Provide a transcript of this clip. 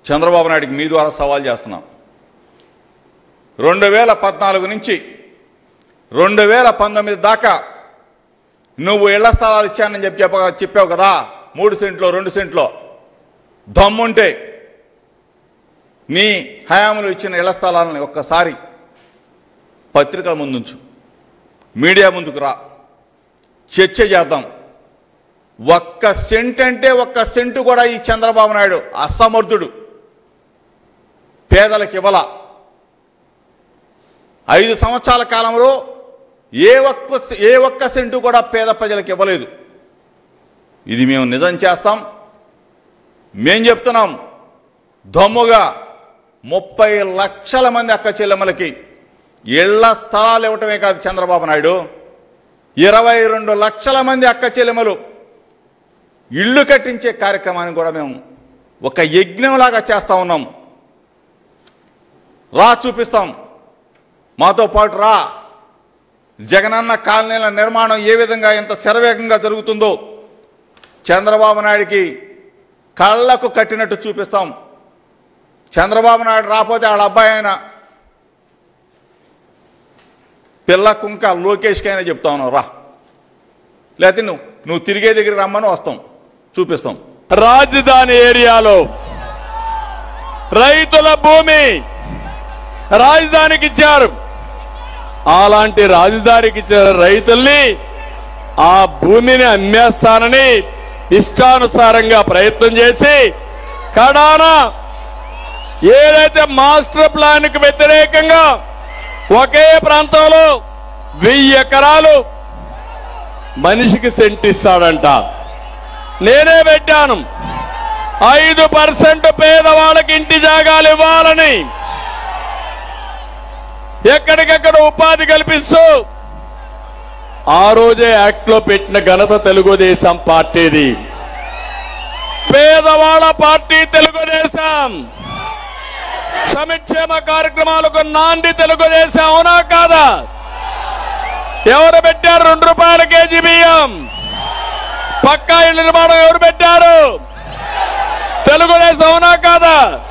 చంద్రబాబు నాయుడికి మీ ద్వారా సవాల్ చేస్తున్నాం రెండు వేల పద్నాలుగు నుంచి రెండు వేల పంతొమ్మిది దాకా నువ్వు ఇళ్ల స్థలాలు ఇచ్చానని చెప్పి చెప్ప చెప్పావు కదా మూడు సెంట్లో రెండు సెంట్లో దమ్ముంటే నీ హయాములు ఇచ్చిన ఇళ్ల స్థలాలని ఒక్కసారి పత్రికల ముందుంచు మీడియా ముందుకు రా చర్చ చేద్దాం ఒక్క సెంట్ అంటే ఒక్క సెంటు కూడా ఈ చంద్రబాబు నాయుడు అసమర్థుడు పేదలకు ఇవ్వాల ఐదు సంవత్సరాల కాలంలో ఏ ఒక్క ఏ ఒక్క సెంటు కూడా పేద ప్రజలకు ఇవ్వలేదు ఇది మేము నిజం చేస్తాం మేం చెప్తున్నాం దమ్ముగా ముప్పై లక్షల మంది అక్క చెల్లెమ్మలకి ఇళ్ల స్థలాలు ఇవ్వటమే కాదు చంద్రబాబు నాయుడు ఇరవై రెండు లక్షల మంది అక్క చెల్లెమ్మలు ఇళ్ళు కట్టించే కార్యక్రమాన్ని కూడా మేము ఒక యజ్ఞంలాగా చేస్తా ఉన్నాం రా చూపిస్తాం మాతో పాటు రా జగనన్న కాలనీల నిర్మాణం ఏ విధంగా ఎంత శరవేగంగా జరుగుతుందో చంద్రబాబు నాయుడికి కళ్ళకు కట్టినట్టు చూపిస్తాం చంద్రబాబు నాయుడు రాకపోతే వాళ్ళ అబ్బాయి అయినా పిల్ల కుంక లోకేష్కైనా చెప్తా ఉన్నావు రా లేకపోతే నువ్వు నువ్వు తిరిగే దగ్గర రమ్మని వస్తాం చూపిస్తాం రాజధాని ఏరియాలో రైతుల భూమి రాజధానికి ఇచ్చారు అలాంటి రాజధానికి ఇచ్చిన రైతుల్ని ఆ భూమిని అమ్మేస్తానని ఇష్టానుసారంగా ప్రయత్నం చేసి కడాన ఏదైతే మాస్టర్ ప్లాన్ కు వ్యతిరేకంగా ఒకే ప్రాంతంలో వెయ్యి ఎకరాలు మనిషికి సెంట్ ఇస్తాడంట నేనే పెట్టాను ఐదు పర్సెంట్ పేదవాళ్ళకి ఇంటి జాగాలు ఇవ్వాలని ఎక్కడికెక్కడ ఉపాధి కల్పిస్తూ ఆ రోజే యాక్ట్ లో పెట్టిన ఘనత తెలుగుదేశం పార్టీది పేదవాళ్ళ పార్టీ తెలుగుదేశం సంక్షేమ కార్యక్రమాలకు నాంది తెలుగుదేశం అవునా కాదా ఎవరు పెట్టారు రెండు రూపాయల కేజీ బియ్యం పక్కా ఇళ్ల నిర్మాణం ఎవరు పెట్టారు తెలుగుదేశం అవునా కాదా